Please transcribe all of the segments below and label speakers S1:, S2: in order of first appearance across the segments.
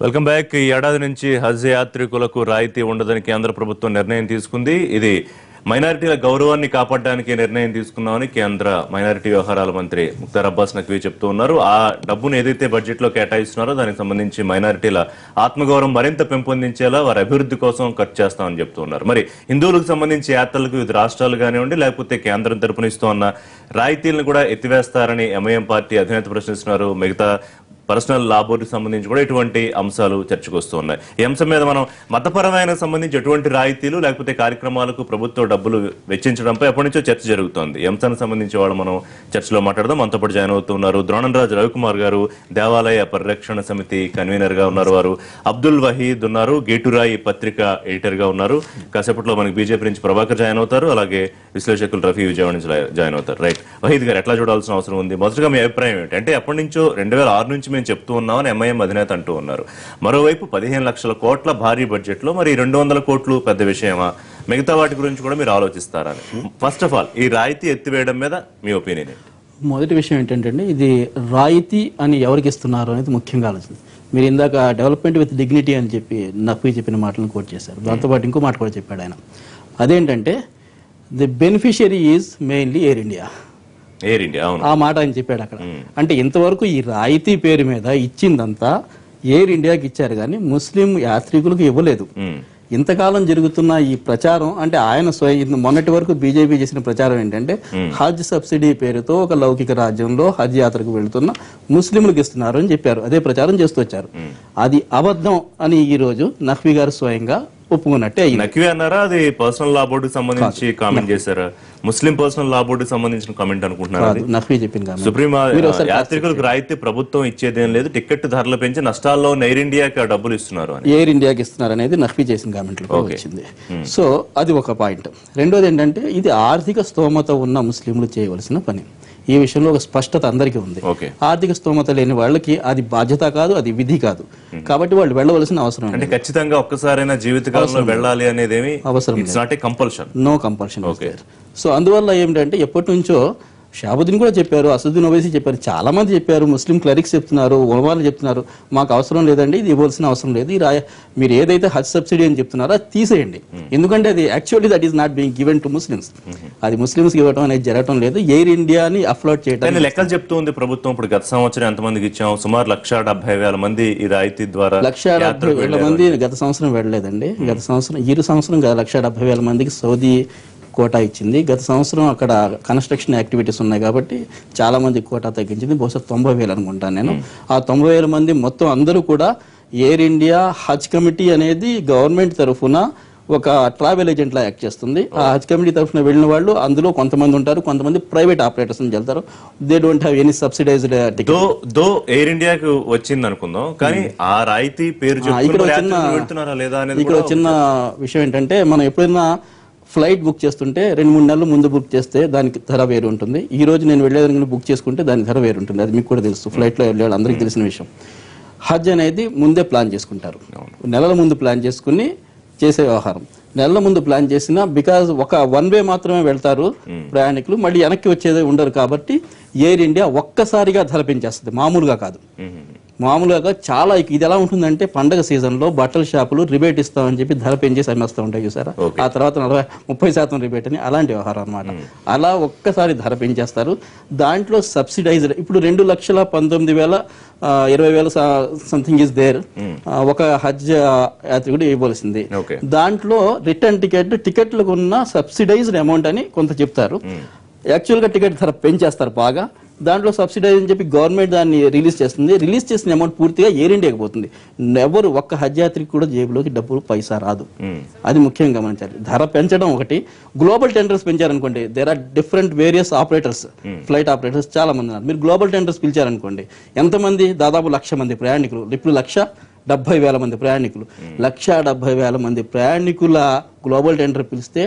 S1: Welcome back ఈ ఏడాది నుంచి హజ్ యాత్రికులకు రాయితీ ఉండదని కేంద్ర ప్రభుత్వం నిర్ణయం తీసుకుంది ఇది మైనారిటీల గౌరవాన్ని కాపాడడానికి నిర్ణయం తీసుకున్నామని కేంద్ర మైనారిటీ వ్యవహారాల మంత్రి ముక్తార్ అబ్బాస్ నక్వీ చెప్తూ ఉన్నారు ఆ డబ్బును ఏదైతే బడ్జెట్ లో కేటాయిస్తున్నారో దానికి సంబంధించి మైనారిటీల ఆత్మగౌరవం మరింత పెంపొందించేలా వారి అభివృద్ధి కోసం ఖర్చు చేస్తామని చెప్తూ ఉన్నారు మరి హిందువులకు సంబంధించి యాత్రలకు వివిధ రాష్ట్రాలు కానివ్వండి లేకపోతే కేంద్రం తరపున ఇస్తోన్న రాయితీలను కూడా ఎత్తివేస్తారని ఎంఐఎం పార్టీ అధినేత ప్రశ్నిస్తున్నారు మిగతా పర్సనల్ లా బోర్డుకి సంబంధించి కూడా ఇటువంటి అంశాలు చర్చకు వస్తూ ఉన్నాయి ఈ అంశం మీద మనం మతపరమైన సంబంధించి ఎటువంటి రాయితీలు లేకపోతే కార్యక్రమాలకు ప్రభుత్వ డబ్బులు వెచ్చించడంపై ఎప్పటి నుంచో చర్చ జరుగుతోంది ఈ అంశానికి సంబంధించి వాళ్ళు మనం చర్చలో మాట్లాడదాం మనతో పాటు జాయిన్ అవుతున్నారు ద్రోణంరాజు రవికుమార్ గారు దేవాలయ పరిరక్షణ సమితి కన్వీనర్ గా ఉన్నారు వారు అబ్దుల్ వహీద్ ఉన్నారు గేటురాయి పత్రిక ఎడిటర్ గా ఉన్నారు కాసేపట్లో మనకి బీజేపీ నుంచి ప్రభాకర్ జాయిన్ అవుతారు అలాగే విశ్లేషకులు రఫీ విజయవాడ నుంచి జాయిన్ అవుతారు రైట్ వహీద్ గారు ఎట్లా చూడాల్సిన అవసరం ఉంది మొదటగా మీ అభిప్రాయం ఏంటి అంటే ఎప్పటి నుంచో రెండు వేల ఆరు నుంచి మేము చెప్తూ ఉన్నామని ఎంఐఎం అధినేత అంటూ ఉన్నారు మరోవైపు పదిహేను లక్షల కోట్ల భారీ బడ్జెట్ లో మరి రెండు వందల కోట్లు పెద్ద విషయమా మిగతా వాటి గురించి కూడా మీరు ఆలోచిస్తారని ఫస్ట్ ఆఫ్ ఆల్ ఈ రాయితీ ఎత్తివేయడం మీద మీ ఒపీనియన్ ఏంటి
S2: మొదటి విషయం ఏంటంటే ఇది రాయితీ అని ఎవరికి ఇస్తున్నారు అనేది ముఖ్యంగా ఆలోచన మీరు ఇందాక డెవలప్మెంట్ విత్ డిగ్నిటీ అని చెప్పి నక్వీ చెప్పిన మాటలను కోట్ చేశారు దాంతోపాటు ఇంకో మాట కూడా చెప్పాడు ఆయన అదేంటంటే the beneficiary is mainly Air India
S1: Air India అవును
S2: ఆ మాట ఆయన చెప్పాడు అక్కడ అంటే ఇంతవరకు ఈ రాయితీ పేరు మీద ఇచ్చిందంతా ఎయిర్ ఇండియాకి ఇచ్చారు కానీ ముస్లిం యాత్రికులకు ఇవ్వలేదు
S1: మ్మ్.
S2: ఇంతకాలం జరుగుతున్న ఈ ప్రచారం అంటే ఆయన స్వయం ఇది మొన్నటి వరకు బీజేపీ చేసిన ప్రచారం ఏంటంటే హజ్ సబ్సిడీ పేరుతో ఒక లౌకిక రాజ్యంలో హజ్ యాత్రకు వెళుతున్న ముస్లింలకు ఇస్తున్నారు అని చెప్పారు అదే ప్రచారం చేస్తూ వచ్చారు అది అబద్ధం అని ఈ రోజు నఖ్వీ గారు స్వయంగా ఒప్పుకున్నట్టే అయింది
S1: నక్వీ అన్నారా అది పర్సనల్ లా బోర్డుకి సంబంధించి కామెంట్ చేశారా ముస్లిం పర్సనల్ లా బోర్డుకి సంబంధించిన కామెంట్ అనుకుంటున్నారా అది?
S2: కాదు, నఖ్వీ చెప్పింది కాదు
S1: సుప్రీం యాత్రికులకు రాయితీ ప్రభుత్వం ఇచ్చేదేం లేదు టికెట్ ధరలు పెంచి నష్టాల్లో ఉన్న ఎయిర్ ఇండియాకి ఆ డబ్బులు ఇస్తున్నారు అని
S2: ఎయిర్ ఇండియాకి ఇస్తున్నారు అనేది నఖ్వీ చేసిన కామెంట్లో వచ్చింది సో అది ఒక పాయింట్ రెండోది ఏంటంటే ఇది ఆర్థిక స్తోమత ఉన్న ముస్లింలు చేయవలసిన పని ఈ విషయంలో ఒక స్పష్టత అందరికీ ఉంది
S1: ఓకే
S2: ఆర్థిక స్తోమత లేని వాళ్ళకి అది బాధ్యత కాదు అది విధి కాదు కాబట్టి వాళ్ళు వెళ్ళవలసిన అవసరం
S1: అంటే ఖచ్చితంగా ఒక్కసారైనా జీవితకాలంలో వెళ్ళాలి అనేది ఏమి
S2: అవసరం
S1: it's not a compulsion
S2: no compulsion so అందువల్ల ఏమిటంటే ఎప్పటి నుంచో షాబుద్దీన్ కూడా చెప్పారు అసదుద్దీన్ ఓవైసీ చెప్పారు చాలా మంది చెప్పారు ముస్లిం క్లరిక్స్ చెప్తున్నారు ఉలమాలు చెప్తున్నారు మాకు అవసరం లేదండి ఇది ఇవ్వాల్సిన అవసరం లేదు ఈ రాయ మీరు ఏదైతే హజ్ సబ్సిడీ అని చెప్తున్నారో అది తీసేయండి ఎందుకంటే అది actually that is not being given to Muslims అది ముస్లిమ్స్ ఇవ్వడం అనేది జరగడం లేదు ఎయిర్ ఇండియాని అఫ్లోడ్ చేయడం
S1: కానీ లెక్కలు చెప్తూ ఉంది ప్రభుత్వం ఇప్పుడు గత సంవత్సరం ఎంతమందికి ఇచ్చాం సుమారు లక్ష డెబ్బై వేల మంది ఈ రాయితీ ద్వారా
S2: లక్ష డెబ్బై వేల మంది గత సంవత్సరం వెళ్ళలేదండి గత సంవత్సరం ఇరు సంవత్సరం కాదు లక్ష డెబ్బై వేల మందికి సౌదీ కోటా ఇచ్చింది గత సంవత్సరం అక్కడ కన్స్ట్రక్షన్ యాక్టివిటీస్ ఉన్నాయి కాబట్టి చాలా మంది కోటా తగ్గించింది బహుశా తొంభై వేలు అనుకుంటాను నేను ఆ తొంభై వేల మంది మొత్తం అందరూ కూడా ఎయిర్ ఇండియా హజ్ కమిటీ అనేది గవర్నమెంట్ తరఫున ఒక ట్రావెల్ ఏజెంట్ లా యాక్ట్ చేస్తుంది ఆ హజ్ కమిటీ తరఫున వెళ్ళిన వాళ్ళు అందులో కొంతమంది ఉంటారు కొంతమంది ప్రైవేట్ ఆపరేటర్స్ అని వెళ్తారు they don't have any subsidised ticket
S1: though though Air ఇండియాకి వచ్చింది అనుకుందాం కానీ ఆ రాయితీ పేరు
S2: ఇక్కడ
S1: చెప్పుకుని
S2: చిన్న-
S1: యాత్రికులు వెళ్తున్నారా లేదా అనేది
S2: ఇక్కడ ఒక చిన్న విషయం ఏంటంటే మనం ఎప్పుడైనా ఫ్లైట్ బుక్ చేస్తుంటే రెండు మూడు నెలలు ముందు బుక్ చేస్తే దానికి ధర వేరు ఉంటుంది ఈ రోజు నేను వెళ్ళేదానికి బుక్ చేసుకుంటే దాని ధర వేరు ఉంటుంది అది మీకు కూడా తెలుసు ఫ్లైట్లో వెళ్ళే వాళ్ళు అందరికీ తెలిసిన విషయం హజ్ అనేది ముందే ప్లాన్ చేసుకుంటారు నెలల ముందు ప్లాన్ చేసుకుని చేసే వ్యవహారం నెలల ముందు ప్లాన్ చేసిన బికాజ్ ఒక వన్ వే మాత్రమే వెళ్తారు ప్రయాణికులు మళ్ళీ వెనక్కి వచ్చేది ఉండరు కాబట్టి ఎయిర్ ఇండియా ఒక్కసారిగా ధర పెంచేస్తుంది మామూలుగా కాదు
S1: మ్మ్.
S2: మామూలుగా చాలా ఇది ఎలా ఉంటుందంటే పండగ సీజన్లో బట్టల షాపులు రిబేట్ ఇస్తామని చెప్పి ధర పెంచేసి అమ్మేస్తూ ఉంటాయి చూసారా ఆ తర్వాత నలభై ముప్పై శాతం రిబేట్ అని అలాంటి వ్యవహారం అనమాట అలా ఒక్కసారి ధర పెంచేస్తారు దాంట్లో సబ్సిడైజ్డ్ ఇప్పుడు రెండు లక్షల పంతొమ్మిది వేల ఆ, ఇరవై వేల సంథింగ్ ఇస్ దేర్ ఒక హజ్ యాత్రికుడు ఇవ్వవలసింది
S1: ఓకే
S2: దాంట్లో రిటర్న్ టికెట్ టికెట్లకు ఉన్న సబ్సిడైజ్డ్ అమౌంట్ అని కొంత చెప్తారు యాక్చువల్గా టికెట్ ధర పెంచేస్తారు బాగా దాంట్లో సబ్సిడైజ్ అని చెప్పి గవర్నమెంట్ దాన్ని రిలీజ్ చేస్తుంది రిలీజ్ చేసిన అమౌంట్ పూర్తిగా ఎయిర్ ఇండియాకి పోతుంది ఎవరు ఒక్క హజ్ యాత్రికి కూడా జేబులోకి డబ్బులు పైసా రాదు అది ముఖ్యంగా గమనించాలి ధర పెంచడం ఒకటి గ్లోబల్ టెండర్స్ పెంచారనుకోండి there are different various operators flight operators చాలా మంది ఉన్నారు మీరు గ్లోబల్ టెండర్స్ పిలిచారనుకోండి ఎంతమంది దాదాపు లక్ష మంది ప్రయాణికులు ఇప్పుడు లక్ష డెబ్బై వేల మంది ప్రయాణికులు లక్ష డెబ్బై వేల మంది ప్రయాణికుల గ్లోబల్ టెండర్ పిలిస్తే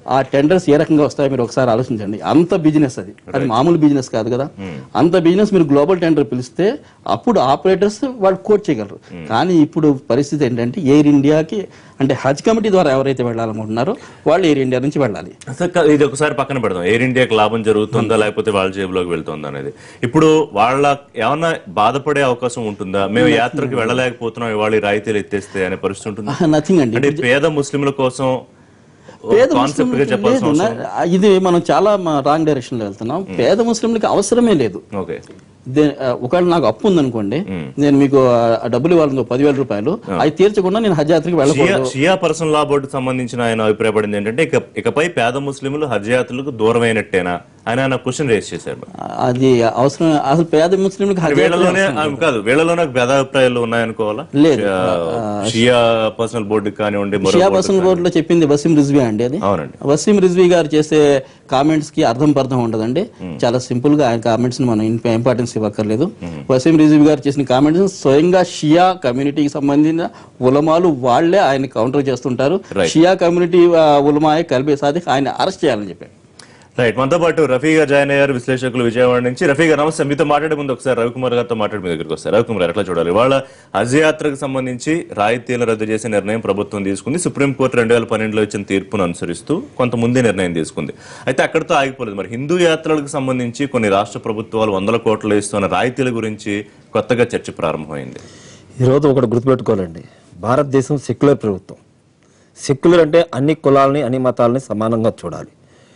S2: ఆ టెండర్స్ ఏ రకంగా వస్తాయో మీరు ఒకసారి ఆలోచించండి అంత బిజినెస్ అది అది మామూలు బిజినెస్ కాదు కదా అంత బిజినెస్ మీరు గ్లోబల్ టెండర్ పిలిస్తే అప్పుడు ఆపరేటర్స్ వాళ్ళు కోట్ చేయగలరు కానీ ఇప్పుడు పరిస్థితి ఏంటంటే ఎయిర్ ఇండియాకి అంటే హజ్ కమిటీ ద్వారా ఎవరైతే వెళ్ళాలనుకుంటున్నారో వాళ్ళు ఎయిర్ ఇండియా నుంచి వెళ్ళాలి
S1: అసలు క- ఇది ఒకసారి పక్కన పెడదాం ఎయిర్ ఇండియాకి లాభం జరుగుతుందా లేకపోతే వాళ్ళ జేబులోకి వెళ్తుందా అనేది ఇప్పుడు వాళ్ళ ఏమన్నా బాధపడే అవకాశం ఉంటుందా మేము యాత్రకు వెళ్ళలేకపోతున్నాం ఇవాళ ఈ రాయితీలు ఎత్తేస్తే అనే పరిస్థితి ఉంటుందా
S2: నథింగ్ అండి
S1: అంటే పేద ముస్లింల కోసం
S2: పేద
S1: కాన్సెప్ట్ గా
S2: ముస్లింలకి
S1: చెప్పాల్సిన
S2: లేదు
S1: అవసరం
S2: నా- ఇది మనం చాలా రాంగ్ డైరెక్షన్ లో వెళ్తున్నాం పేద ముస్లింలకి అవసరమే లేదు
S1: ఓకే
S2: దే- ఆ, ఒకవేళ నాకు అప్పు ఉందనుకోండి నేను మీకు ఆ డబ్బులు ఇవ్వాలను పదివేల రూపాయలు అవి తీర్చకుండా నేను హజ్ యాత్రకి
S1: షియా
S2: వెళ్ళకూడదు
S1: షియా పర్సనల్ లా బోర్డు సంబంధించిన ఆయన అభిప్రాయపడింది ఏంటంటే ఇక ఇకపై పేద ముస్లింలు హజ్ యాత్రలకు దూరమైనట్టేనా అని ఆయన క్వశ్చన్ రేస్ చేశారు
S2: అది అవసరం అసలు పేద ముస్లింలకు హజ్ యాత్ర
S1: వీళ్ళలోనే ఆ, కాదు వీళ్ళలోనే భేదాభిప్రాయాలు ఉన్నాయనుకోవాలా
S2: లేదు.
S1: షియా- షియా పర్సనల్ బోర్డు కానివ్వండి మరో
S2: షియా
S1: board
S2: పర్సనల్ బోర్డులో చెప్పింది వసీం రిజ్వీ అండి అది
S1: అవునండి
S2: వసీం రిజ్వీ గారు చేసే కామెంట్స్ కి అర్థం పర్థం ఉండదండి చాలా సింపుల్ గా ఆయన కామెంట్స్ ని మనం ఇంపార్టెన్స్ ఇవ్వక్కర్లేదు వసీం రిజ్వీ గారు చేసిన కామెంట్స్ స్వయంగా షియా కమ్యూనిటీకి సంబంధించిన ఉలమాలు వాళ్లే ఆయన కౌంటర్ చేస్తుంటారు
S1: Right.
S2: షియా కమ్యూనిటీ ఉలమాయే కలిపే సాధిక్ ఆయన అరెస్ట్ చేయాలని చెప్పారు
S1: రైట్ మనతో పాటు రఫీ గారు జాయిన్ అయ్యారు విశ్లేషకులు విజయవాడ నుంచి రఫీ గారు నమస్తే మీతో మాట్లాడే ముందు ఒకసారి రవికుమార్ గారితో మాట్లాడి మీ దగ్గరికి వస్తారు రవికుమార్ గారు ఎట్లా చూడాలి వాళ్ళ హజ్ యాత్రకు సంబంధించి రాయితీలను రద్దు చేసే నిర్ణయం ప్రభుత్వం తీసుకుంది సుప్రీంకోర్టు రెండు వేల పన్నెండులో ఇచ్చిన తీర్పును అనుసరిస్తూ కొంత ముందే నిర్ణయం తీసుకుంది అయితే అక్కడితో ఆగిపోలేదు మరి హిందూ యాత్రలకు సంబంధించి కొన్ని రాష్ట్ర ప్రభుత్వాలు వందల కోట్లు ఇస్తున్న రాయితీల గురించి కొత్తగా చర్చ ప్రారంభమైంది
S3: ఈరోజు ఒకటి గుర్తుపెట్టుకోవాలండి భారతదేశం సెక్యులర్ ప్రభుత్వం సెక్యులర్ అంటే అన్ని కులాలని అన్ని మతాలని సమానంగా చూడాలి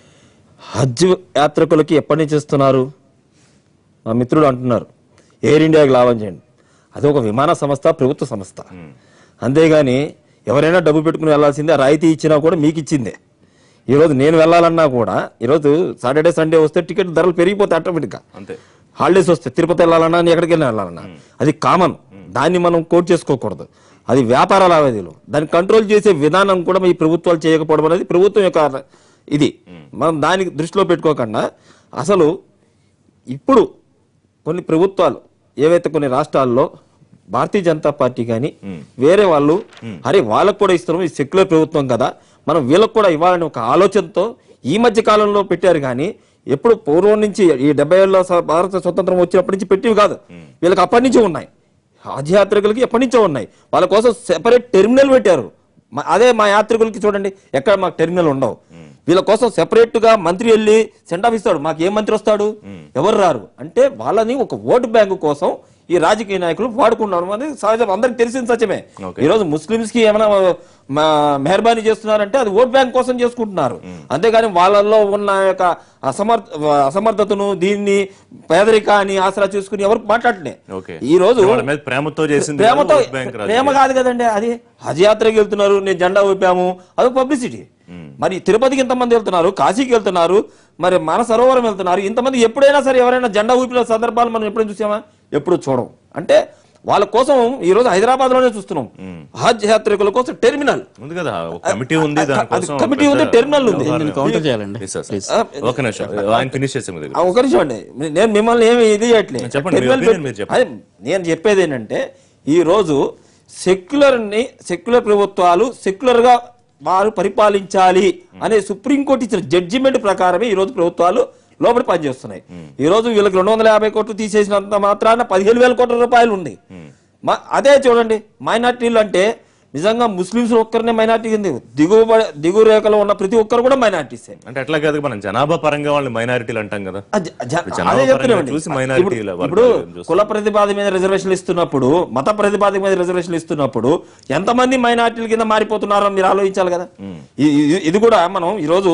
S3: హజ్ యాత్రికులకి ఎప్పటి నుంచి ఇస్తున్నారు మా మిత్రుడు అంటున్నారు ఎయిర్ ఇండియాకి లాభం చేయండి అది ఒక విమాన సంస్థ ప్రభుత్వ సంస్థ అంతేగాని ఎవరైనా డబ్బు పెట్టుకుని వెళ్ళాల్సిందే ఆ రాయితీ ఇచ్చినా కూడా మీకు ఇచ్చిందే ఈరోజు నేను వెళ్ళాలన్నా కూడా ఈరోజు సాటర్డే సండే వస్తే టికెట్ ధరలు పెరిగిపోతాయి ఆటోమేటిక్గా
S1: అంతే
S3: హాలిడేస్ వస్తే తిరుపతి వెళ్ళాలన్నా నీ ఎక్కడికి వెళ్ళాలన్నా అది కామన్ దాన్ని మనం కోట్ చేసుకోకూడదు అది వ్యాపార లావాదేవీలు దాన్ని కంట్రోల్ చేసే విధానం కూడా ఈ ప్రభుత్వాలు చేయకపోవడం అనేది ప్రభుత్వం యొక్క ఇది మనం దానికి దృష్టిలో పెట్టుకోకుండా అసలు ఇప్పుడు కొన్ని ప్రభుత్వాలు ఏవైతే కొన్ని రాష్ట్రాల్లో భారతీయ జనతా పార్టీ కానీ వేరే వాళ్ళు అరే వాళ్ళకు కూడా ఇస్తున్నాం ఇది సెక్యులర్ ప్రభుత్వం కదా మనం వీళ్ళకు కూడా ఇవ్వాలని ఒక ఆలోచనతో ఈ మధ్య కాలంలో పెట్టారు కానీ ఎప్పుడు పూర్వం నుంచి ఈ డెబ్బై ఏళ్ళలో స- భారత స్వతంత్రం వచ్చినప్పటి నుంచి పెట్టివి కాదు వీళ్ళకి అప్పటి నుంచి ఉన్నాయి హజ్ యాత్రికులకి ఎప్పటి నుంచో ఉన్నాయి వాళ్ళ కోసం సెపరేట్ టెర్మినల్ పెట్టారు మ- అదే మా యాత్రికులకి చూడండి ఎక్కడ మాకు టెర్మినల్ ఉండవు వీళ్ళ కోసం సెపరేట్ గా మంత్రి వెళ్ళి సెండ్ ఆఫ్ ఇస్తాడు మాకు ఏ మంత్రి వస్తాడు ఎవరు రారు అంటే వాళ్ళని ఒక ఓటు బ్యాంకు కోసం ఈ రాజకీయ నాయకులు వాడుకున్నారు అనేది సహజం అందరికి తెలిసిన సత్యమే
S1: Okay.
S3: ఈ రోజు ముస్లింస్ కి ఏమైనా మా మెహర్బానీ చేస్తున్నారంటే అది ఓట్ బ్యాంక్ కోసం చేసుకుంటున్నారు అంతేగాని వాళ్ళల్లో ఉన్న యొక్క అసమర్థ అసమర్థతను దీన్ని పేదరికాన్ని ఆసరా చూసుకుని ఎవరు మాట్లాడలే
S1: ఓకే
S3: ఈ రోజు
S1: వాళ్ళ మీద ప్రేమతో చేసింది
S3: ప్రేమతో
S1: ఓట్ బ్యాంక్ రాజకీయం.
S3: ప్రేమ కాదు కదండి అది హజ్ యాత్రకి వెళ్తున్నారు నేను జెండా ఊపాము అది పబ్లిసిటీ మరి తిరుపతికి ఇంతమంది వెళ్తున్నారు కాశీకి వెళ్తున్నారు మరి మన సరోవరం వెళ్తున్నారు ఇంతమంది ఎప్పుడైనా సరే ఎవరైనా జెండా ఊపిన సందర్భాలు మనం ఎప్పుడైనా చూసామా ఎప్పుడు చూడం అంటే వాళ్ళ కోసం ఈ రోజు హైదరాబాద్ లోనే చూస్తున్నాం హజ్ యాత్రికుల కోసం టెర్మినల్
S1: ఉంది కదా ఒక కమిటీ ఉంది దానికోసం
S3: అది కమిటీ ఉంది,
S1: పెద్ద
S3: టెర్మినల్ ఉంది.
S1: వ్యవహారం.
S2: దీన్ని కౌంటర్ చేయాలండి
S1: Yes, sir, sir. ఒక నిమిషం ఆయన ఫినిష్ చేసే మీ దగ్గర
S3: ఆ, ఒక నిమిషం అండి నేను మిమ్మల్ని ఏమి ఇది చేయట్లేదు
S1: చెప్పండి, మీ
S3: టెర్మినల్
S1: opinion
S3: పెట్-
S1: మీరు చెప్పండి.
S3: అదే, నేను చెప్పేది ఏంటంటే ఈ రోజు సెక్యులర్ ని సెక్యులర్ ప్రభుత్వాలు సెక్యులర్ గా వారు పరిపాలించాలి అనే సుప్రీంకోర్టు ఇచ్చిన జడ్జిమెంట్ ప్రకారమే ఈ రోజు ప్రభుత్వాలు లోపలి పనిచేస్తున్నాయి ఈ రోజు వీళ్ళకి రెండు వందల యాభై కోట్లు తీసేసినంత మాత్రాన పదిహేను వేల కోట్ల రూపాయలు ఉంది మా- అదే చూడండి మైనార్టీలు అంటే నిజంగా ముస్లింస్ ఒక్కరినే మైనార్టీ ఉంది దిగువ దిగువ రేఖలో ఉన్న ప్రతి ఒక్కరు కూడా మైనార్టీసే
S1: అంటే అట్లా కాదు మనం జనాభా పరంగా వాళ్ళని మైనారిటీలు అంటాం కదా
S3: అజ- జ-
S1: ఇప్పుడు జనాభా
S3: అదే
S1: పరంగా
S3: చెప్తున్నామండి.
S1: చూసి minority
S3: ఇప్పుడు-
S1: ల
S3: ఇప్పుడు
S1: వర్గాలు చూస్తాం.
S3: కుల ప్రతిపాద మీద రిజర్వేషన్లు ఇస్తున్నప్పుడు మత ప్రతిపాద మీద రిజర్వేషన్లు ఇస్తున్నప్పుడు ఎంతమంది మైనార్టీల కింద మారిపోతున్నారో మీరు ఆలోచించాలి కదా ఇ- ఇ- ఇది కూడా మనం ఈరోజు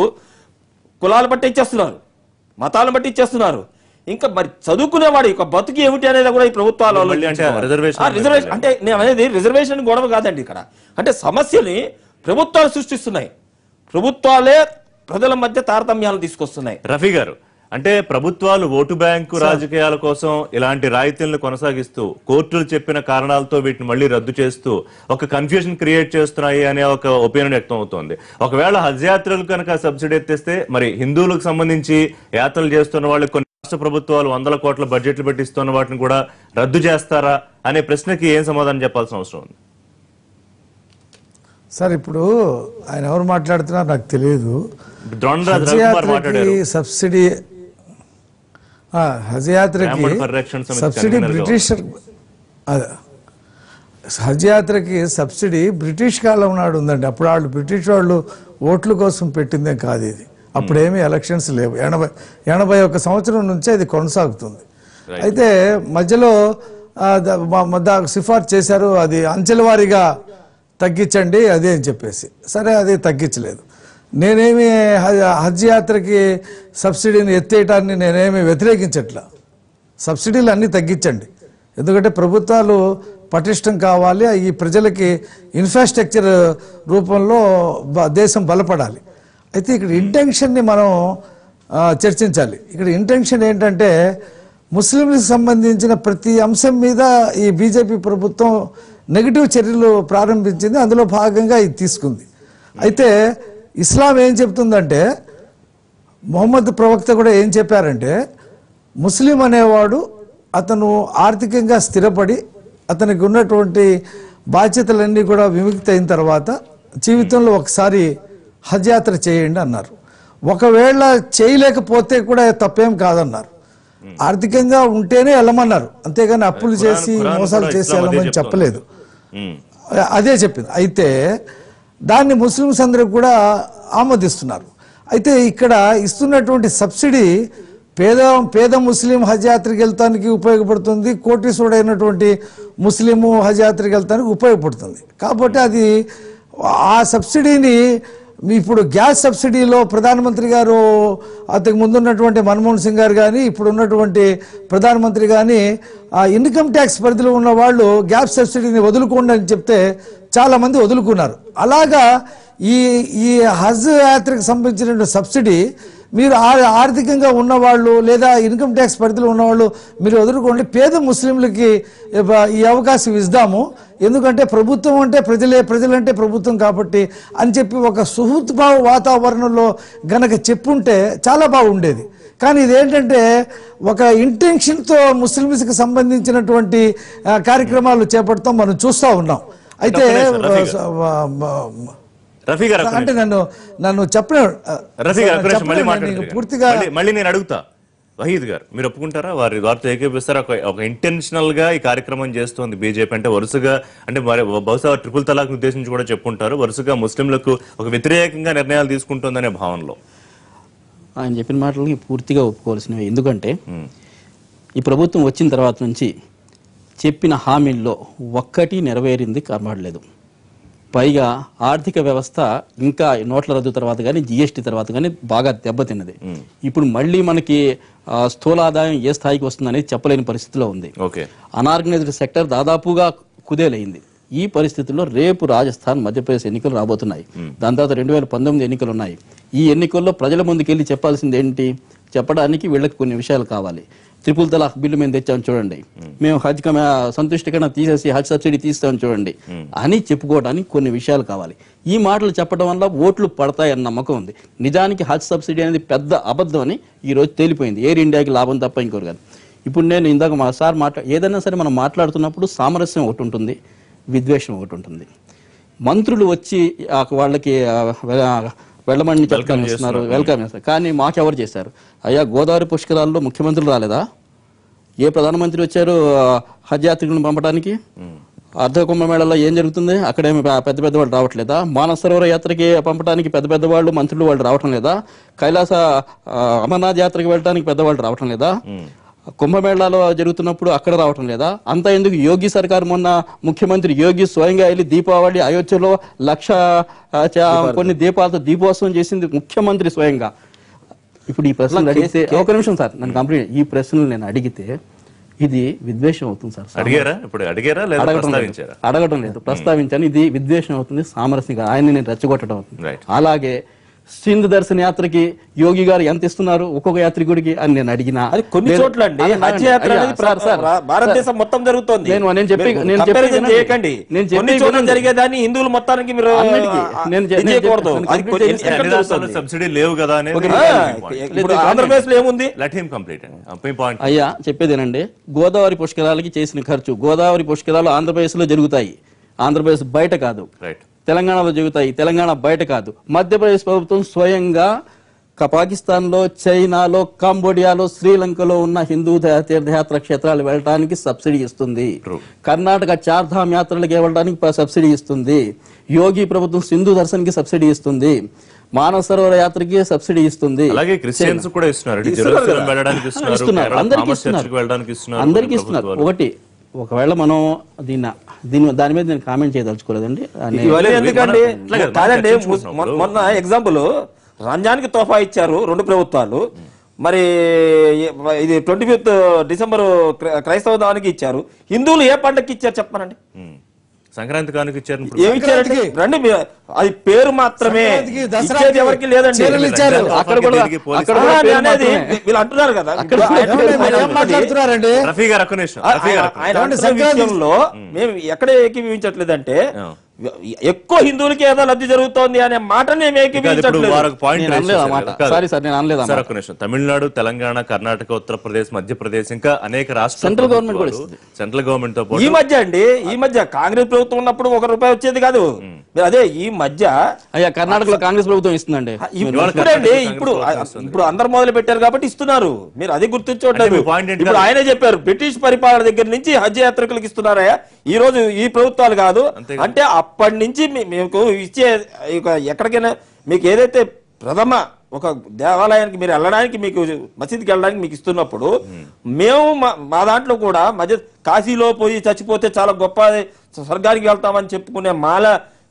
S3: కులాలు బట్టి ఇచ్చేస్తున్నారు మతాలను బట్టి ఇచ్చేస్తున్నారు ఇంకా మరి చదువుకునేవాడు యొక్క బతుకు ఏమిటి అనేది కూడా ఈ ప్రభుత్వాలు
S1: మళ్ళీ అంటే
S3: ఆలోచించుకోవాలి.
S1: reservation
S3: ఆ, రిజర్వేషన్ అంటే నేను అనేది రిజర్వేషన్ గొడవ కాదండి ఇక్కడ అంటే సమస్యని ప్రభుత్వాలు సృష్టిస్తున్నాయి ప్రభుత్వాలే ప్రజల మధ్య తారతమ్యాలు తీసుకొస్తున్నాయి
S1: రఫీ గారు అంటే ప్రభుత్వాలు ఓటు బ్యాంకు రాజకీయాల కోసం ఇలాంటి రాయితీలను కొనసాగిస్తూ కోర్టులు చెప్పిన కారణాలతో వీటిని మళ్ళీ రద్దు చేస్తూ ఒక కన్ఫ్యూజన్ క్రియేట్ చేస్తున్నాయి అనే ఒక ఒపీనియన్ వ్యక్తం అవుతోంది ఒకవేళ హజ్ యాత్రలు కనుక సబ్సిడీ ఎత్తేస్తే మరి హిందువులకు సంబంధించి యాత్రలు చేస్తున్న వాళ్ళు కొన్ని రాష్ట్ర ప్రభుత్వాలు వందల కోట్ల బడ్జెట్లు పెట్టిస్తున్న వాటిని కూడా రద్దు చేస్తారా అనే ప్రశ్నకి ఏం సమాధానం చెప్పాల్సిన అవసరం ఉంది
S4: సార్ ఇప్పుడు ఆయన ఎవరు మాట్లాడుతున్నారో నాకు తెలియదు
S1: ద్రోణరాజ్
S4: హజ్
S1: రవికుమార్ మాట్లాడారు
S4: యాత్రకి సబ్సిడీ ఆ, హజ్ యాత్రకి
S1: బ్రాహ్మణ పరిరక్షణ సమితి
S4: సబ్సిడీ
S1: కన్వీనర్గా
S4: బ్రిటిష్ అదే. హజ్ యాత్రకి సబ్సిడీ బ్రిటిష్ కాలం నాడు ఉందండి అప్పుడు వాళ్ళు బ్రిటిష్ వాళ్ళు ఓట్ల కోసం పెట్టిందే కాదు ఇది అప్పుడేమీ ఎలక్షన్స్ లేవు ఎనభై ఎనభై ఒక్క సంవత్సరం నుంచే ఇది కొనసాగుతుంది అయితే మధ్యలో ఆ, ద- మా- మా దా- సిఫార్సు చేశారు అది అంచెల వారీగా తగ్గించండి అదే అని చెప్పేసి సరే అది తగ్గించలేదు నేనేమి హజ్- హజ్ యాత్రకి సబ్సిడీని ఎత్తేయటాన్ని నేనేమి వ్యతిరేకించట్లా సబ్సిడీలు అన్నీ తగ్గించండి ఎందుకంటే ప్రభుత్వాలు పటిష్టం కావాలి ఈ ప్రజలకి ఇన్ఫ్రాస్ట్రక్చర్ రూపంలో బ- దేశం బలపడాలి అయితే ఇక్కడ ఇంటెన్షన్ని మనం ఆ, చర్చించాలి ఇక్కడ ఇంటెన్షన్ ఏంటంటే ముస్లింలకు సంబంధించిన ప్రతి అంశం మీద ఈ బీజేపీ ప్రభుత్వం నెగిటివ్ చర్యలు ప్రారంభించింది అందులో భాగంగా ఇది తీసుకుంది అయితే ఇస్లాం ఏం చెప్తుందంటే మొహమ్మద్ ప్రవక్త కూడా ఏం చెప్పారంటే ముస్లిం అనేవాడు అతను ఆర్థికంగా స్థిరపడి అతనికి ఉన్నటువంటి బాధ్యతలన్నీ కూడా విముక్తి అయిన తర్వాత జీవితంలో ఒకసారి హజ్ యాత్ర చేయండి అన్నారు ఒకవేళ చేయలేకపోతే కూడా తప్పేం కాదన్నారు ఆర్థికంగా ఉంటేనే వెళ్ళమన్నారు అంతేగాని అప్పులు చేసి
S1: ఖురాన్
S4: మోసాలు
S1: కూడా
S4: చేసి
S1: ఇస్లాం అదే
S4: వెళ్ళమని
S1: చెప్తోంది.
S4: చెప్పలేదు
S1: ఉమ్.
S4: అదే చెప్పింది అయితే దాన్ని ముస్లిమ్స్ అందరూ కూడా ఆమోదిస్తున్నారు అయితే ఇక్కడ ఇస్తున్నటువంటి సబ్సిడీ పేద పేద ముస్లిం హజ్ యాత్రకి వెళ్తానికి ఉపయోగపడుతుంది కోటీశ్వరుడైనటువంటి ముస్లిము హజ్ యాత్రకి వెళ్తానికి ఉపయోగపడుతుంది కాబట్టి అది ఆ సబ్సిడీని మీ ఇప్పుడు గ్యాస్ సబ్సిడీలో ప్రధానమంత్రి గారు అంతకు ముందున్నటువంటి మన్మోహన్ సింగ్ గారు కానీ ఇప్పుడు ఉన్నటువంటి ప్రధానమంత్రి కానీ ఆ ఇన్కమ్ ట్యాక్స్ పరిధిలో ఉన్న వాళ్ళు గ్యాస్ సబ్సిడీని వదులుకోండి అని చెప్తే చాలా మంది వదులుకున్నారు అలాగా ఈ ఈ హజ్ యాత్రకు సంబంధించిన సబ్సిడీ మీరు ఆ- ఆర్థికంగా ఉన్నవాళ్ళు లేదా ఇన్కమ్ ట్యాక్స్ పరిధిలో ఉన్నవాళ్ళు మీరు వదులుకోండి పేద ముస్లింలకి ఇవ్వ- ఈ అవకాశం ఇద్దాము ఎందుకంటే ప్రభుత్వం అంటే ప్రజలే ప్రజలంటే ప్రభుత్వం కాబట్టి అని చెప్పి ఒక సుహృద్భావ వాతావరణంలో గనక చెప్పుంటే చాలా బాగుండేది కానీ ఇదేంటంటే ఒక ఇంటెన్షన్తో ముస్లిమ్స్కి సంబంధించినటువంటి ఆ, కార్యక్రమాలు చేపడతాం మనం చూస్తూ ఉన్నాం అయితే
S1: ఒక్క నిమిషం, రఫీ గారు.
S4: ఆ, ఆ,
S1: రఫీ గారు ఒక్క
S4: అంటే
S1: నిమిషం.
S4: నన్ను నన్ను చెప్పిన
S1: రఫీ గారు ఒక్క నిమిషం, మళ్ళీ
S4: చెప్పలేను,
S1: మాట్లాడతారు
S4: నేను
S1: గారు.
S4: పూర్తిగా
S1: మళ్ళీ- మళ్ళీ నేను అడుగుతా వహీద్ గారు మీరు ఒప్పుకుంటారా వారి వారితో ఏకీపిస్తారా ఒక ఒక ఇంటెన్షనల్ గా ఈ కార్యక్రమం చేస్తోంది బీజేపీ అంటే వరుసగా అంటే మరి బహుశా ట్రిపుల్ తలాక్ ఉద్దేశించి కూడా చెప్పుంటారు వరుసగా ముస్లింలకు ఒక వ్యతిరేకంగా నిర్ణయాలు తీసుకుంటుందనే భావనలో
S2: ఆయన చెప్పిన మాటలకి పూర్తిగా ఒప్పుకోవాల్సినవి ఎందుకంటే ఈ ప్రభుత్వం వచ్చిన తర్వాత నుంచి చెప్పిన హామీల్లో ఒక్కటి నెరవేరింది కనబడలేదు పైగా ఆర్థిక వ్యవస్థ ఇంకా నోట్ల రద్దు తర్వాత కానీ జిఎస్టీ తర్వాత కానీ బాగా దెబ్బతిన్నది ఇప్పుడు మళ్ళీ మనకి ఆ, స్థూల ఆదాయం ఏ స్థాయికి వస్తుందనేది చెప్పలేని పరిస్థితిలో ఉంది
S1: ఓకే
S2: అనార్గనైజ్డ్ సెక్టర్ దాదాపుగా కుదేలైంది ఈ పరిస్థితుల్లో రేపు రాజస్థాన్ మధ్యప్రదేశ్ ఎన్నికలు రాబోతున్నాయి దాని తర్వాత రెండు వేల పంతొమ్మిది ఎన్నికలు ఉన్నాయి ఈ ఎన్నికల్లో ప్రజల ముందుకెళ్ళి చెప్పాల్సింది ఏంటి చెప్పడానికి వీళ్ళకి కొన్ని విషయాలు కావాలి త్రిపుల్ తలాక్ బిల్లు మేము తెచ్చాం చూడండి మేము హజ్ కమ- సంతుష్టికరణ తీసేసి హజ్ సబ్సిడీ తీస్తాం చూడండి అని చెప్పుకోవడానికి కొన్ని విషయాలు కావాలి ఈ మాటలు చెప్పడం వల్ల ఓట్లు పడతాయన్న నమ్మకం ఉంది నిజానికి హజ్ సబ్సిడీ అనేది పెద్ద అబద్ధం అని ఈ రోజు తేలిపోయింది ఎయిర్ ఇండియాకి లాభం తప్ప ఇంకోరు కాదు ఇప్పుడు నేను ఇందాక మా సార్ మాట్లా ఏదైనా సరే మనం మాట్లాడుతున్నప్పుడు సామరస్యం ఒకటి ఉంటుంది విద్వేషం ఒకటి ఉంటుంది మంత్రులు వచ్చి ఆ వాళ్ళకి ఆ, వె- వెళ్ళమని చెప్తాను ఇస్తున్నారు వెల్కమ్ చేస్తారు కానీ మాకెవరు చేశారు అయ్యా గోదావరి పుష్కరాల్లో ముఖ్యమంత్రులు రాలేదా ఏ ప్రధానమంత్రి వచ్చారు ఆ, హజ్ యాత్రికులను పంపడానికి అర్ధ కుంభమేళలో ఏం జరుగుతుంది అక్కడేమి పె- పెద్ద పెద్ద వాళ్ళు రావట్లేదా మానస సరోవర యాత్రకి పంపడానికి పెద్ద పెద్ద వాళ్ళు మంత్రులు వాళ్ళు రావటం లేదా కైలాస ఆ, అమర్నాథ్ యాత్రకి వెళ్ళడానికి పెద్దవాళ్ళు రావటం లేదా కుంభమేళాలో జరుగుతున్నప్పుడు అక్కడ రావటం లేదా అంతా ఎందుకు యోగి సర్కార్ మొన్న ముఖ్యమంత్రి యోగి స్వయంగా వెళ్ళి దీపావళి అయోధ్యలో లక్ష ఆ, చా- కొన్ని దీపాలతో దీపోత్సవం చేసింది ముఖ్యమంత్రి స్వయంగా ఇప్పుడు ఈ ప్రశ్నలు అడిగితే ఒక నిమిషం సార్ నన్ను కంప్లీట్ ఈ ప్రశ్నలు నేను అడిగితే ఇది విద్వేషం అవుతుంది సార్
S1: అడిగారా ఇప్పుడు అడిగారా లేదా
S2: అడగటం లేదు
S1: ప్రస్తావించారా
S2: అడగటం లేదు ప్రస్తావించాను ఇది విద్వేషం అవుతుంది సామరస్యంగా ఆయన్ని నేను రెచ్చగొట్టడం అవుతుంది
S1: రైట్
S2: అలాగే సింధు దర్శన యాత్రకి యోగి గారు ఎంత ఇస్తున్నారు ఒక్కొక్క యాత్రికుడికి అని నేను అడిగినా
S3: అది కొన్ని
S2: లేదు.
S3: చోట్ల అండి
S2: అలా
S3: హజ్ యాత్ర
S2: అయ్యా,
S3: అనేది
S2: సార్, సార్,
S3: ప్ర- భారతదేశం మొత్తం జరుగుతోంది
S2: నేను- నేను చెప్పి-
S3: మీరు
S2: నేను చెప్పి
S3: comparison
S2: వినండి.
S3: చేయకండి
S2: నేను చెప్పి
S3: కొన్ని చోట్ల
S2: వినండి.
S3: జరిగేదాన్ని హిందువులు మొత్తానికి మీరు
S2: అన్నిటికీ.
S3: ఆ,
S2: నేను చె-
S3: ఇది
S2: నేను
S3: చేయకూడదు
S2: చెప్పి-
S3: అది
S2: నేను
S3: కొంచెం
S2: చెప్పి-
S3: ఎక్కడ
S1: అన్ని రాష్ట్రాల్లో
S3: జరుగుతుంది?
S1: సబ్సిడీ లేవు కదా అనేది
S3: ఆ, ఇప్పుడు ఆంధ్రప్రదేశ్ లో ఏముంది
S1: లెట్ హిమ్ కంప్లీట్ అండి మీ పాయింట్
S2: అయ్యా చెప్పేదేనండి గోదావరి పుష్కరాలకి చేసిన ఖర్చు గోదావరి పుష్కరాలు ఆంధ్రప్రదేశ్లో జరుగుతాయి ఆంధ్రప్రదేశ్ బయట కాదు
S1: రైట్
S2: తెలంగాణలో జరుగుతాయి తెలంగాణ బయట కాదు మధ్యప్రదేశ్ ప్రభుత్వం స్వయంగా క- పాకిస్తాన్లో చైనాలో కాంబోడియాలో శ్రీలంకలో ఉన్న హిందూ ద- తీర్థయాత్ర క్షేత్రాలు వెళ్ళడానికి సబ్సిడీ ఇస్తుంది
S1: True.
S2: కర్ణాటక చార్ధామ్ యాత్రలకు వెళ్ళడానికి ప- సబ్సిడీ ఇస్తుంది యోగి ప్రభుత్వం సింధు దర్శన్కి సబ్సిడీ ఇస్తుంది మానవ సరోవర యాత్రకి సబ్సిడీ ఇస్తుంది
S1: అలాగే క్రిస్టియన్స్ కూడా ఇస్తున్నారు ఇటు
S3: ఇస్తున్నారు
S1: జెరూసలేం
S3: కదా.
S1: వెళ్ళడానికి ఇస్తున్నారు
S2: ఇస్తున్నారు
S1: కేరళ
S2: అందరికీ
S1: థామస్
S2: ఇస్తున్నారు
S1: చర్చికి వెళ్ళడానికి ఇస్తున్నారు
S2: అందరికీ
S1: కొన్ని
S2: ఇస్తున్నారు
S1: ప్రభుత్వాలు.
S2: ఒకటి ఒకవేళ మనం దీన్ని దీని దాని మీద నేను కామెంట్ చేయదలుచుకోలేదండి నేను-
S3: ఇవన్నీ
S1: లేదు,
S3: ఎందుకండి
S1: మనం- ఇట్లా కదా, మనం
S3: కాదండి
S1: చర్చించుకుంటున్నాం
S3: మొ- మొన్న ఎగ్జాంపుల్ రంజాన్కి తోఫా ఇచ్చారు రెండు ప్రభుత్వాలు మరి ఇది ట్వంటీ ఫిఫ్త్ డిసెంబర్ క్రై- క్రైస్తవ దానికి ఇచ్చారు హిందువులు ఏ పండగకి ఇచ్చారు చెప్పమనండి
S1: ఉమ్. సంక్రాంతి కానుక ఇచ్చారు ఇప్పుడు.
S3: ఏమి ఇచ్చారండి రండి మీరు అది పేరు మాత్రమే
S4: సంక్రాంతికి, దసరాకి
S3: ఇచ్చేది ఎవరికి లేదండి
S4: చీరలు ఇచ్చారు.
S2: అక్కడ కూడా
S1: దీనికి పోలీసు
S2: అక్కడ
S3: ఆ,
S2: కూడా పేరు
S3: అనేది
S2: మాత్రమే.
S3: వీళ్ళు అంటున్నారు కదా
S2: అక్కడ
S3: ఇప్పుడు ఆయన-
S2: పేరు
S3: ఆయన
S4: మీరు ఏం
S3: అంటున్నది-
S4: మాట్లాడుతున్నారండి
S1: రఫీ గారు ఒక్క నిమిషం
S3: ఆ-
S1: రఫీ గారు
S3: ఆయన-
S1: ఒక్క
S3: ఆయన
S4: ఏమండి,
S3: అంటున్న
S4: సంక్రాంతి-
S3: విషయంలో మేము ఎక్కడ ఏకీభవించట్లేదంటే
S1: ఆ.
S3: ఎక్కువ హిందువులకి ఏదో లబ్ధి జరుగుతోంది అనే మాటని మేము
S1: కాదు, ఇప్పుడు
S3: ఏకీభవించట్లేదు
S1: వారికి పాయింట్
S2: నేను
S1: రైజ్
S2: అనలేదు ఆ
S1: చేశారు
S2: మాట.
S1: కదా. కాదు.
S2: సారీ సార్, నేను అనలేదు ఆ
S1: సార్,
S2: మాట.
S1: ఒక్క నిమిషం తమిళనాడు తెలంగాణ కర్ణాటక ఉత్తరప్రదేశ్ మధ్యప్రదేశ్ ఇంకా అనేక రాష్ట్ర
S2: సెంట్రల్ గవర్నమెంట్ కూడా
S1: ప్రభుత్వాలు, సెంట్రల్ గవర్నమెంట్ తో
S3: ఈ
S1: పాటు
S3: మధ్య అండి ఈ మధ్య కాంగ్రెస్ ప్రభుత్వం ఉన్నప్పుడు ఒక రూపాయి వచ్చేది కాదు మీరు అదే ఈ మధ్య
S2: అయ్యా కర్ణాటకలో కాంగ్రెస్ ప్రభుత్వం ఇస్తుందండి
S3: ఇప్పుడండి ఇప్పుడు ఇప్పుడు అందరు మొదలు పెట్టారు కాబట్టి ఇస్తున్నారు మీరు అది
S1: అంటే
S3: గుర్తించట్లేదు
S1: మీ point ఏంటి
S3: ఇప్పుడు
S1: కాదు?
S3: ఆయనే చెప్పారు బ్రిటిష్ పరిపాలన దగ్గర నుంచి హజ్ యాత్రికులకు ఇస్తున్నారా ఈ రోజు ఈ ప్రభుత్వాలు కాదు
S1: అంతే
S3: అంటే అప్పటి నుంచి మీ- మీకు ఇచ్చే ఇక ఎక్కడికైనా మీకు ఏదైతే ప్రథమ ఒక దేవాలయానికి మీరు వెళ్ళడానికి మీకు మసీద్కి వెళ్ళడానికి మీకు ఇస్తున్నప్పుడు మేము మా- మా దాంట్లో కూడా మధ్య కాశీలో పోయి చచ్చిపోతే చాలా గొప్ప స్వర్గానికి వెళ్తామని చెప్పుకునే మాల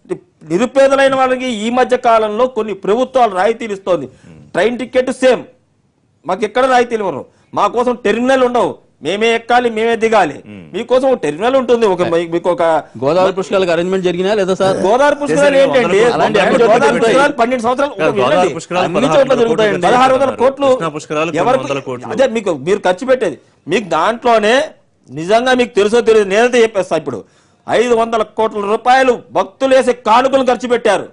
S3: నిరుపేదలైన వాళ్ళకి ఈ మధ్య కాలంలో కొన్ని ప్రభుత్వాలు రాయితీలు ఇస్తోంది ట్రైన్ టికెట్ సేమ్ మాకు ఎక్కడ రాయితీలు ఇవ్వరు మా కోసం టెర్మినల్ ఉండవు మేమే ఎక్కాలి మేమే దిగాలి మీకోసం ఒక టెర్మినల్ ఉంటుంది ఒక మీకు ఒక
S2: గోదావరి పుష్కరాలకు అరేంజ్మెంట్ జరిగినా లేదా సార్
S3: గోదావరి పుష్కరాలు
S1: చేశారు.
S3: ఏంటండి
S1: వందల-
S2: అలాంటి
S3: గోదావరి
S2: అన్ని చోట్ల
S3: పుష్కరాలు
S2: జరుగుతాయి.
S3: పన్నెండు సంవత్సరాలు
S1: కాదు,
S3: వినండి.
S1: గోదావరి పుష్కరాలు
S3: అన్ని
S1: పదహారు
S3: చోట్ల
S1: వందల
S3: జరుగుతాయండి
S1: కోట్లు
S3: పదహారు వందల కోట్లు
S1: కృష్ణా పుష్కరాలు కొన్ని
S3: ఎవరికి-
S1: వందల కోట్లు.
S3: అదే మీకు మీరు ఖర్చు పెట్టేది మీకు దాంట్లోనే నిజంగా మీకు తెలుసో తెలియదు నేనైతే చెప్పేస్తా ఇప్పుడు ఐదు వందల కోట్ల రూపాయలు భక్తులు వేసే కానుకలు ఖర్చు పెట్టారు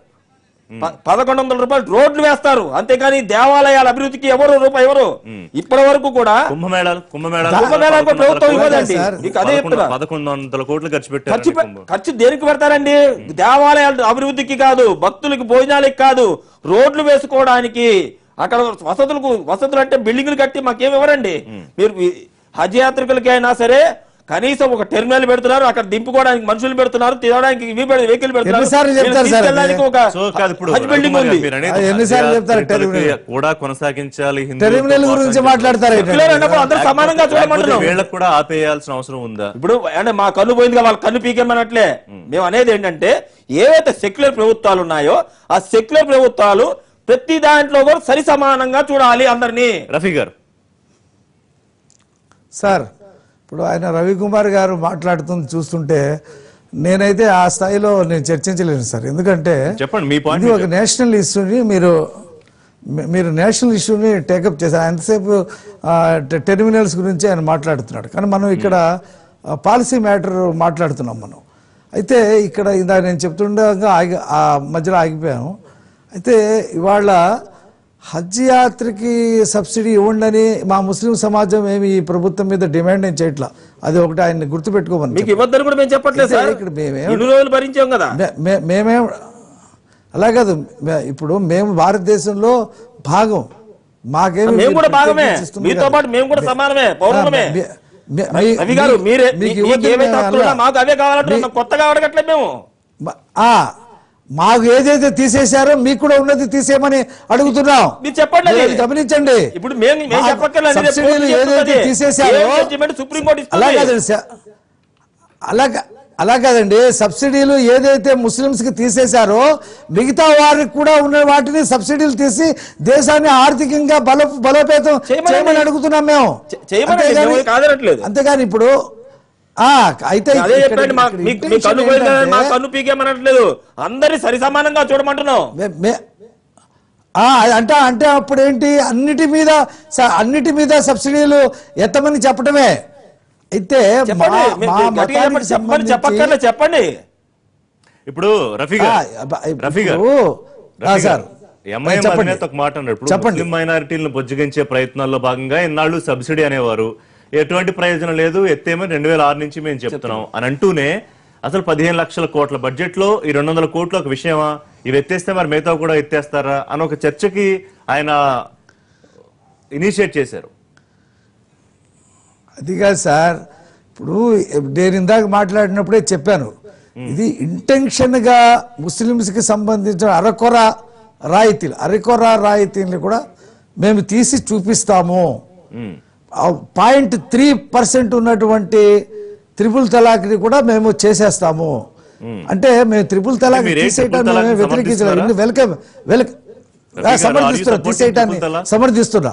S3: ప- పదకొండు వందల రూపాయలు రోడ్లు వేస్తారు అంతేకాని దేవాలయాల అభివృద్ధికి ఎవరు రూపాయి ఎవరు ఇప్పటి వరకు కూడా
S1: కుంభమేళాలు కుంభమేళాలు
S3: కుంభమేళాకు
S1: పదకొండు
S3: ప్రభుత్వం
S1: వందల
S3: ఇవ్వదండి
S4: సార్.
S3: మీకు అదే
S1: పదకొండు-
S3: చెప్తున్నా
S1: పదకొండు వందల కోట్లు ఖర్చు పెట్టారు
S3: ఖర్చు పె- ఖర్చు దేనికి పెడతారండి దేవాలయాల అభివృద్ధికి కాదు భక్తులకి భోజనాలకి కాదు రోడ్లు వేసుకోవడానికి అక్కడ వసతులకు వసతులు అంటే బిల్డింగ్లు కట్టి మాకేం ఇవ్వరండి మీరు ఈ హజ్ యాత్రికులకి అయినా సరే కనీసం ఒక టెర్మినల్ పెడుతున్నారు అక్కడ దింపుకోవడానికి మనుషులు పెడుతున్నారు తినడానికి ఇవి పెడ- వెహికల్ పెడుతున్నారు
S4: ఎన్నిసార్లు
S3: వీళ్ళు
S4: చెప్తారు సార్
S3: తీసుకెళ్ళడానికి
S4: అది?
S3: ఒక
S1: సో కాదు ఇప్పుడు
S3: హజ్ బిల్డింగ్
S1: రఘుమార్
S3: ఉంది
S1: గారు మీరు అనేది
S4: అది ఎన్నిసార్లు
S1: హజ్
S4: చెప్తారు
S1: యాత్రికులకి
S4: టెర్మినల్?
S1: కూడా కొనసాగించాలి హిందువులతో
S4: టెర్మినల్
S1: పాటు
S4: గురించి
S1: అని
S4: మాట్లాడతారు
S1: చెప్పి.
S3: సెక్యులర్ అన్నప్పుడు అందరూ సమానంగా
S1: లేకపోతే
S3: చూడమంటున్నాం
S1: వీళ్ళకి కూడా ఆపేయాల్సిన అవసరం ఉందా
S3: ఇప్పుడు అంటే మా కన్ను పోయిందిగా వాళ్ళ కన్ను పీకేమనట్లే మేము అనేది ఏంటంటే ఏవైతే సెక్యులర్ ప్రభుత్వాలు ఉన్నాయో ఆ సెక్యులర్ ప్రభుత్వాలు ప్రతి దాంట్లో కూడా సరి సమానంగా చూడాలి అందరినీ
S1: రఫీ గారు
S4: సార్ ఇప్పుడు ఆయన రవికుమార్ గారు మాట్లాడుతుంది చూస్తుంటే నేనైతే ఆ స్థాయిలో నేను చర్చించలేను సార్ ఎందుకంటే
S1: చెప్పండి మీ పాయింట్
S4: ఇది ఒక నేషనల్ ఇష్యూని మీరు మీ- మీరు నేషనల్ ఇష్యూని టేకప్ చేశారు ఎంతసేపు ఆ, టె- టెర్మినల్స్ గురించి ఆయన మాట్లాడుతున్నాడు కానీ మనం ఇక్కడ పాలసీ మ్యాటర్ మాట్లాడుతున్నాం మనం అయితే ఇక్కడ ఇందాక నేను చెప్తుండగా ఆగి ఆ మధ్యలో ఆగిపోయాము అయితే ఇవాళ హజ్ యాత్రకి సబ్సిడీ ఇవ్వండి మా ముస్లిం సమాజం ఏమి ఈ ప్రభుత్వం మీద డిమాండ్ ఏం చేయట్లా అది ఒకటి ఆయన గుర్తుపెట్టుకోమని
S3: మీకు ఇవ్వద్దని కూడా మేము చెప్పట్లేదు సార్
S4: ఇక్కడ మేమేం-
S3: ఇన్ని రోజులు భరించాం కదా
S4: మే- మే- మేమేం అలా కాదు మే- ఇప్పుడు మేము భారతదేశంలో భాగం మాకేమి
S3: మేము కూడా
S4: మీరు
S3: భాగమే
S4: ప్రత్యేకించి ఇస్తుంది
S3: మీతో
S4: కాదు.
S3: పాటు మేము కూడా సమానమే పౌరులమే
S4: మీ- మీ- మీ-
S3: రవి గారు
S4: మీ-
S3: మీరే
S4: మీకు
S3: మీకు
S4: ఇవ్వద్దని
S3: ఏవైతే
S4: మేము
S3: హక్కులు ఉన్నా
S4: అనలా.
S3: మాకు అవే కావాలంటున్నాం కొత్తగా అడగట్లేదు మేము
S4: మా- ఆ, మాకు ఏదైతే తీసేశారో మీకు కూడా ఉన్నది తీసేయమని అడుగుతున్నాం
S3: మీరు చెప్పండి
S4: మీరు
S3: అది.
S4: అది గమనించండి
S3: ఇప్పుడు మేము మేము
S4: మా
S3: చెప్పక్కర్లేదు రేపు
S4: సబ్సిడీలు
S3: కోర్టు
S4: ఏదైతే
S3: చెప్తుంది.
S4: తీసేశారో
S3: ఏ జడ్జిమెంట్ సుప్రీంకోర్టు ఇస్తుంది.
S4: అలా కాదండి సార్ అలా కా- అలా కాదండి సబ్సిడీలు ఏదైతే ముస్లింస్ కి తీసేశారో మిగతా వారికి కూడా ఉన్న వాటిని సబ్సిడీలు తీసి దేశాన్ని ఆర్థికంగా బల బలోపేతం
S3: చేయమనండి.
S4: చేయమని అడుగుతున్నాం మేము
S3: చే- చేయమనండి,
S4: అంతేగాని-
S3: మేము కాదనట్లేదు.
S4: అంతేగాని ఇప్పుడు ఆ అయితే
S3: అదే
S4: ఇక్కడ-
S3: చెప్పండి మా-
S4: ఇక్కడ
S3: మీకు మీ
S4: intention
S3: కన్ను పోయింది కదా, మా
S4: ఏంటంటే-
S3: కన్ను పీకేమనట్లేదు అందరి సరి సమానంగా చూడమంటున్నాం
S4: మే- మే- ఆ, అంటే అంటే అప్పుడు ఏంటి అన్నిటి మీద స- అన్నిటి మీద సబ్సిడీలు ఎత్తమని చెప్పడమే అయితే
S3: చెప్పండి
S4: మా-
S3: మీ-
S4: మా
S3: మీరు గట్టిగా
S4: మతానికి
S3: చెప్పండి చెప్పండి
S4: సంబంధించి-
S3: చెప్పక్కర్లేదు చెప్పండి
S1: ఇప్పుడు రఫీ
S4: ఆ,
S1: గారు
S4: అబ్బ-
S1: రఫీ గారు
S4: ఇప్పుడు- ఆ,
S1: రఫీ
S4: సార్
S1: గారు, ఎంఐఎం
S4: చెప్పండి.
S1: అధినేత ఒక మాట అన్నాడు ఇప్పుడు
S4: చెప్పండి.
S1: ముస్లిం మైనారిటీలను బుజ్జగించే ప్రయత్నాల్లో భాగంగా ఇన్నాళ్ళు సబ్సిడీ అనేవారు ఎటువంటి ప్రయోజనం లేదు ఎత్తేమని రెండు వేల ఆరు నుంచి మేము చెప్తున్నాం అని అంటూనే అసలు పదిహేను లక్షల కోట్ల బడ్జెట్ లో ఈ రెండు వందల కోట్లు ఒక విషయమా ఇవి ఎత్తేస్తే మరి మిగతా కూడా ఎత్తేస్తారా అని ఒక చర్చకి ఆయన ఇనిషియేట్ చేశారు
S4: అది కాదు సార్ ఇప్పుడు నేను ఇందాక మాట్లాడినప్పుడే చెప్పాను ఇది ఇంటెన్షన్ గా ముస్లిమ్స్ కి సంబంధించిన అరకొర రాయితీలు అరకొర రాయితీలు కూడా మేము తీసి చూపిస్తాము
S1: ఉమ్.
S4: పాయింట్ త్రీ పర్సెంట్ ఉన్నటువంటి త్రిపుల్ తలాక్ని కూడా మేము చేసేస్తాము అంటే మేము త్రిపుల్ తలాక్
S1: మీరు ఏ
S4: తీసేయటాన్ని
S1: త్రిపుల్ తలాక్ని
S4: మేము వ్యతిరేకించలేదు
S1: సమర్థిస్తున్నారా?
S4: వెల్కమ్ వెల్కమ్
S1: రఫీ గారు,
S4: సమర్థిస్తున్నా
S1: are you supporting
S4: తీసేయటాన్ని
S1: త్రిపుల్ తలాక్?
S4: సమర్థిస్తున్నా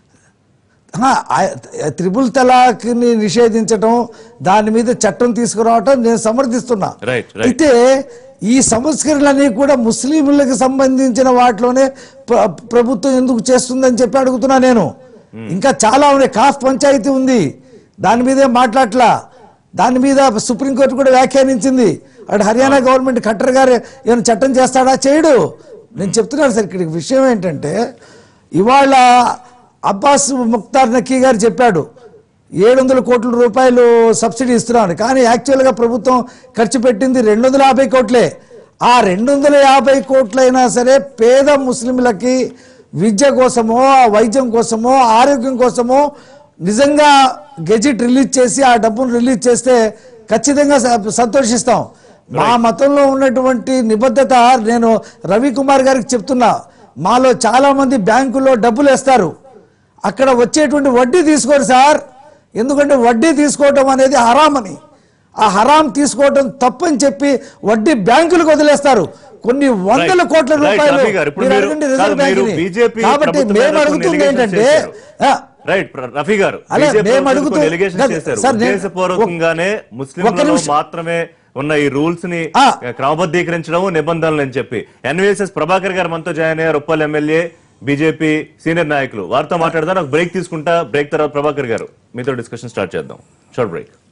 S4: ఆ, ఆ, త్రిపుల్ తలాక్ని నిషేధించడం దాని మీద చట్టం తీసుకురావటం నేను సమర్థిస్తున్నా
S1: Right, right.
S4: అయితే ఈ సంస్కరణలన్నీ కూడా ముస్లింలకు సంబంధించిన వాటిలోనే ప్ర- ప్రభుత్వం ఎందుకు చేస్తుందని చెప్పి అడుగుతున్నా నేను ఇంకా చాలా ఉన్నాయి కాఫ్ పంచాయతీ ఉంది దాని మీదే మాట్లాడలా దాని మీద సుప్రీంకోర్టు కూడా వ్యాఖ్యానించింది అటు హర్యానా గవర్నమెంట్ ఖట్టర్ గారు ఏమైనా చట్టం చేస్తాడా చేయడు నేను చెప్తున్నాను సార్ ఇక్కడ విషయం ఏంటంటే ఇవాళ అబ్బాస్ ముక్తార్ నక్కీ గారు చెప్పాడు ఏడు వందల కోట్ల రూపాయలు సబ్సిడీ ఇస్తున్నాను కానీ యాక్చువల్గా ప్రభుత్వం ఖర్చు పెట్టింది రెండు వందల యాభై కోట్లే ఆ రెండు వందల యాభై కోట్లైనా సరే పేద ముస్లింలకి విద్య కోసమో ఆ వైద్యం కోసమో ఆరోగ్యం కోసమో నిజంగా గెజిట్ రిలీజ్ చేసి ఆ డబ్బును రిలీజ్ చేస్తే ఖచ్చితంగా స- సంతోషిస్తాం మా మతంలో ఉన్నటువంటి నిబద్ధత నేను రవికుమార్ గారికి చెప్తున్నా మాలో చాలా మంది బ్యాంకుల్లో డబ్బులు వేస్తారు అక్కడ వచ్చేటువంటి వడ్డీ తీసుకోరు సార్ ఎందుకంటే వడ్డీ తీసుకోవటం అనేది హరాం అని ఆ హరాం తీసుకోవటం తప్పని చెప్పి వడ్డీ బ్యాంకులకు వదిలేస్తారు కొన్ని వందల
S1: Right.
S4: కోట్ల
S1: Right,
S4: రూపాయలు
S1: రఫీ గారు, ఇప్పుడు
S4: మీరు
S1: మీరు-
S4: అడగండి
S1: కాదు,
S4: రిజర్వ్
S1: మీరు
S4: బ్యాంకుని.
S1: BJP
S4: కాబట్టి
S1: ప్రభుత్వం
S4: మేము
S1: మీద
S4: అడుగుతుంది
S1: కొన్ని
S4: ఏంటంటే
S1: allegations
S4: ఆ,
S1: రైట్ రఫీ గారు
S4: అలా
S1: బీజేపీ
S4: మేము
S1: ప్రభుత్వం
S4: అడుగుతూ-
S1: కొన్ని allegations
S4: కాదు,
S1: చేశారు
S4: సార్, నేను-
S1: ఉద్దేశపూర్వకంగానే
S4: ఒక్క
S1: ముస్లింలలో
S4: నిమిషం.
S1: మాత్రమే ఉన్న ఈ రూల్స్ ని
S4: ఆ.
S1: క్రమబద్ధీకరించడం నిబంధనలు అని చెప్పి ఎన్వీఎస్ఎస్ ప్రభాకర్ గారు మనతో జాయిన్ అయ్యారు ఉప్పల్ ఎమ్మెల్యే బీజేపీ సీనియర్ నాయకులు వారితో మాట్లాడదాం ఒక బ్రేక్ తీసుకుంటా బ్రేక్ తర్వాత ప్రభాకర్ గారు మీతో డిస్కషన్ స్టార్ట్ చేద్దాం షార్ట్ బ్రేక్